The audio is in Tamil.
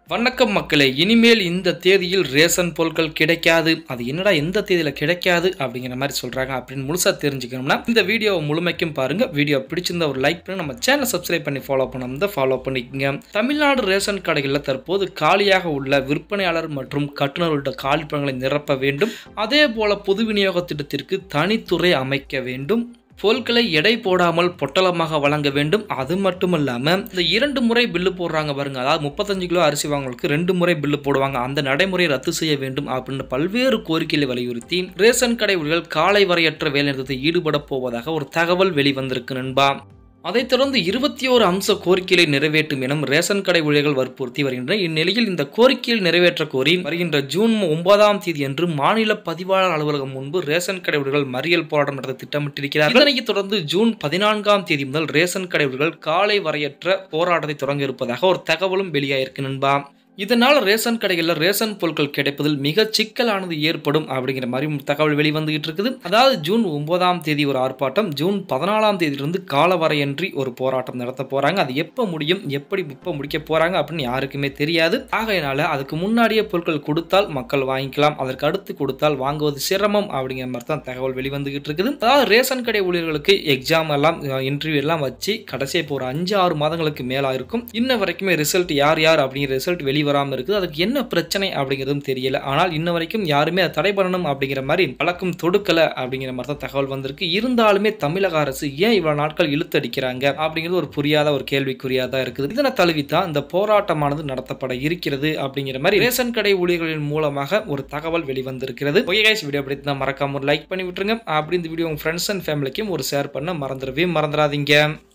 வணக்கம் மக்களே இனிமேல் இந்த தேதியில் ரேஷன் பொருட்கள் கிடைக்காது அது என்னடா எந்த தேதியில் கிடைக்காது அப்படிங்கிற மாதிரி சொல்கிறாங்க அப்படின்னு முழுசாக தெரிஞ்சுக்கணும்னா இந்த வீடியோவை முழுமைக்கும் பாருங்கள் வீடியோ பிடிச்சிருந்த ஒரு லைக் பண்ணி நம்ம சேனலை சப்ஸ்கிரைப் பண்ணி ஃபாலோ பண்ணாமல் ஃபாலோ பண்ணிக்கோங்க தமிழ்நாடு ரேஷன் கடைகளில் தற்போது காலியாக உள்ள விற்பனையாளர் மற்றும் கட்டுநர்களோட காலி பணங்களை நிரப்ப வேண்டும் அதே போல பொது விநியோக திட்டத்திற்கு தனித்துறை அமைக்க வேண்டும் பொருட்களை எடை போடாமல் பொட்டலமாக வழங்க வேண்டும் அது மட்டும் இல்லாமல் இந்த இரண்டு முறை பில்லு போடுறாங்க பாருங்க அதாவது முப்பத்தஞ்சு கிலோ அரிசி வாங்குறதுக்கு ரெண்டு முறை பில்லு போடுவாங்க அந்த நடைமுறையை ரத்து செய்ய வேண்டும் அப்படின்னு பல்வேறு கோரிக்கைகளை வலியுறுத்தி ரேஷன் கடை ஊழியர்கள் காலை வரையற்ற வேலைநிறுத்தத்தை ஈடுபட போவதாக ஒரு தகவல் வெளிவந்திருக்கு நண்பா அதைத் தொடர்ந்து இருபத்தி ஓரு அம்ச கோரிக்கைகளை நிறைவேற்றும் எனும் ரேஷன் கடை ஊழியர்கள் வற்புறுத்தி வருகின்றனர் இந்நிலையில் இந்த கோரிக்கையில் நிறைவேற்ற கோரி வருகின்ற ஜூன் ஒன்பதாம் தேதி அன்று மாநில பதிவாளர் அலுவலகம் முன்பு ரேஷன் கடை ஊழியர்கள் மறியல் போராட்டம் நடத்த திட்டமிட்டிருக்கிறார்கள் இதனைத் தொடர்ந்து ஜூன் பதினான்காம் தேதி முதல் ரேஷன் கடை ஊழியர்கள் காலை வரையற்ற போராட்டத்தை தொடங்க இருப்பதாக ஒரு தகவலும் வெளியாயிருக்கு நண்பா இதனால் ரேஷன் கடைகளில் ரேஷன் பொருட்கள் கிடைப்பதில் மிக சிக்கலானது ஏற்படும் அப்படிங்கிற மாதிரி தகவல் வெளிவந்துகிட்டு இருக்குது அதாவது ஜூன் ஒன்பதாம் தேதி ஒரு ஆர்ப்பாட்டம் ஜூன் பதினாலாம் தேதியிலிருந்து காலவரையின்றி ஒரு போராட்டம் நடத்த போறாங்க அது எப்போ முடியும் எப்படி எப்போ முடிக்க போறாங்க அப்படின்னு யாருக்குமே தெரியாது ஆகையினால அதுக்கு முன்னாடியே பொருட்கள் கொடுத்தால் மக்கள் வாங்கிக்கலாம் அதற்கு அடுத்து கொடுத்தால் வாங்குவது சிரமம் அப்படிங்கிற மாதிரி தான் தகவல் வெளிவந்துகிட்டு இருக்குது அதாவது ரேஷன் கடை ஊழியர்களுக்கு எக்ஸாம் எல்லாம் இன்டர்வியூ எல்லாம் வச்சு கடைசியாக இப்போ ஒரு அஞ்சு ஆறு மாதங்களுக்கு மேலாக இருக்கும் இன்ன வரைக்குமே ரிசல்ட் யார் யார் அப்படிங்கிற ரிசல்ட் வெளி வராமல் இருக்குது அதுக்கு என்ன பிரச்சனை அப்படிங்கிறதும் தெரியல ஆனால் இன்ன வரைக்கும் யாருமே அதை தடை பண்ணணும் அப்படிங்கிற மாதிரி பழக்கம் தொடுக்கல அப்படிங்கிற மாதிரி தான் தகவல் வந்திருக்கு இருந்தாலுமே தமிழக அரசு ஏன் இவ்வளவு நாட்கள் இழுத்தடிக்கிறாங்க அப்படிங்கிறது ஒரு புரியாத ஒரு கேள்விக்குறியா தான் இருக்குது இதனை தழுவித்தான் இந்த போராட்டமானது நடத்தப்பட இருக்கிறது அப்படிங்கிற மாதிரி ரேஷன் கடை ஊழியர்களின் மூலமாக ஒரு தகவல் வெளிவந்திருக்கிறது ஓகே கைஸ் வீடியோ பிடித்தா மறக்காம ஒரு லைக் பண்ணி விட்டுருங்க அப்படி இந்த வீடியோ உங்க ஃப்ரெண்ட்ஸ் அண்ட் ஃபேமிலிக்கும் ஒரு ஷேர் பண்ண மறந்துடவே மறந்துடாதீங்க